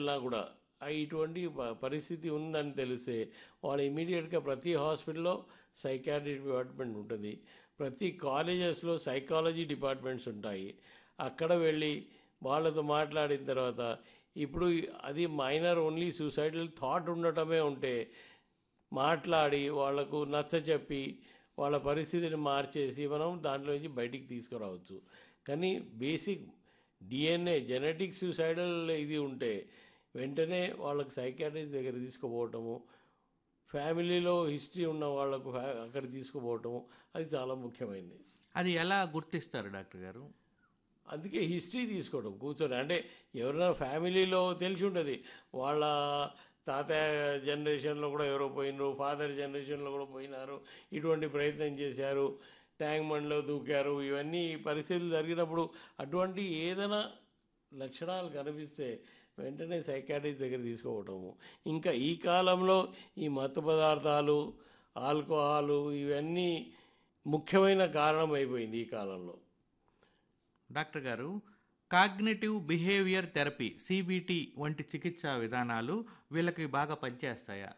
వెళ్ళినా కూడా ఆ ఇటువంటి ప- పరిస్థితి ఉందని తెలిస్తే వాళ్ళు ఇమీడియట్గా ప్రతి హాస్పిటల్లో సైకాట్రీ డిపార్ట్మెంట్ ఉంటుంది ప్రతి కాలేజెస్లో సైకాలజీ డిపార్ట్మెంట్స్ ఉంటాయి అక్కడ వెళ్ళి వాళ్ళతో మాట్లాడిన తర్వాత ఇప్పుడు అది మైనర్ ఓన్లీ సూసైడల్ థాట్ ఉండటమే ఉంటే మాట్లాడి వాళ్లకు నచ్చ చెప్పి వాళ్ళ పరిస్థితిని మార్చేసి మనం దాంట్లో నుంచి బయటికి తీసుకురావచ్చు కానీ బేసిక్ డిఎన్ఏ జెనెటిక్ సూసైడల్ ఇది ఉంటే వెంటనే వాళ్ళకి సైకాట్రిస్ట్ దగ్గర తీసుకుపోవటము ఫ్యామిలీలో హిస్టరీ ఉన్న వాళ్ళకు ఫ్యా- అక్కడ తీసుకుపోవటము అది చాలా ముఖ్యమైనది అది ఎలా గుర్తిస్తారు డాక్టర్ గారు అందుకే హిస్టరీ తీసుకోవడం కూర్చొని అంటే ఎవరైనా ఫ్యామిలీలో తెలిసి ఉంటుంది వాళ్ళ తాతయ్య జనరేషన్లో కూడా ఎవరో పోయినారు ఫాదర్ జనరేషన్లో కూడా పోయినారు ఇటువంటి ప్రయత్నం చేశారు ట్యాంక్ బండ్లో దూకారు ఇవన్నీ పరిస్థితులు జరిగినప్పుడు అటువంటి ఏదైనా లక్షణాలు కనిపిస్తే వెంటనే సైకాట్రిస్ట్ దగ్గర తీసుకోవటము ఇంకా ఈ కాలంలో ఈ మత్తు పదార్థాలు ఆల్కహాలు ఇవన్నీ ముఖ్యమైన కారణం అయిపోయింది ఈ కాలంలో డాక్టర్ గారు కాగ్నేటివ్ బిహేవియర్ థెరపీ సిబిటి వంటి చికిత్సా విధానాలు వీళ్ళకి బాగా పనిచేస్తాయా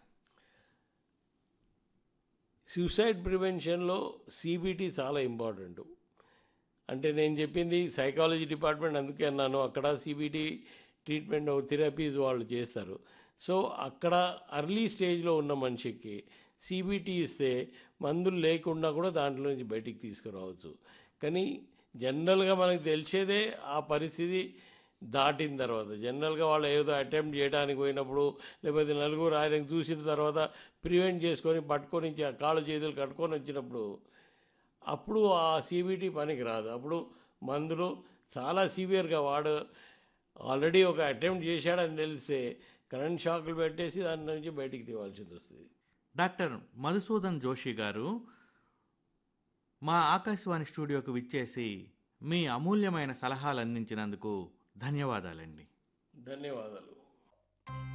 సూసైడ్ ప్రివెన్షన్లో సిబిటి చాలా ఇంపార్టెంట్ అంటే నేను చెప్పింది సైకాలజీ డిపార్ట్మెంట్ అందుకే అన్నాను అక్కడ సిబిటి ట్రీట్మెంట్ థెరపీస్ వాళ్ళు చేస్తారు సో అక్కడ అర్లీ స్టేజ్లో ఉన్న మనిషికి సిబిటి ఇస్తే మందులు లేకుండా కూడా దాంట్లో నుంచి బయటికి తీసుకురావచ్చు కానీ జనరల్గా మనకు తెలిసేదే ఆ పరిస్థితి దాటిన తర్వాత జనరల్గా వాళ్ళు ఏదో అటెంప్ట్ చేయడానికి పోయినప్పుడు లేకపోతే నలుగురు ఆయనకు చూసిన తర్వాత ప్రివెంట్ చేసుకొని పట్టుకొని ఇచ్చి ఆ కాళ్ళు చేతులు కట్టుకొని వచ్చినప్పుడు అప్పుడు ఆ సిబిటి పనికి రాదు అప్పుడు మందులు చాలా సివియర్గా వాడు ఆల్రెడీ ఒక అటెంప్ట్ చేశాడని తెలిస్తే కరెంట్ షాకులు పెట్టేసి దాని నుంచి బయటికి తీవాల్సింది వస్తుంది డాక్టర్ మధుసూదన్ జోషి గారు మా ఆకాశవాణి స్టూడియోకి విచ్చేసి మీ అమూల్యమైన సలహాలు అందించినందుకు ధన్యవాదాలండి ధన్యవాదాలు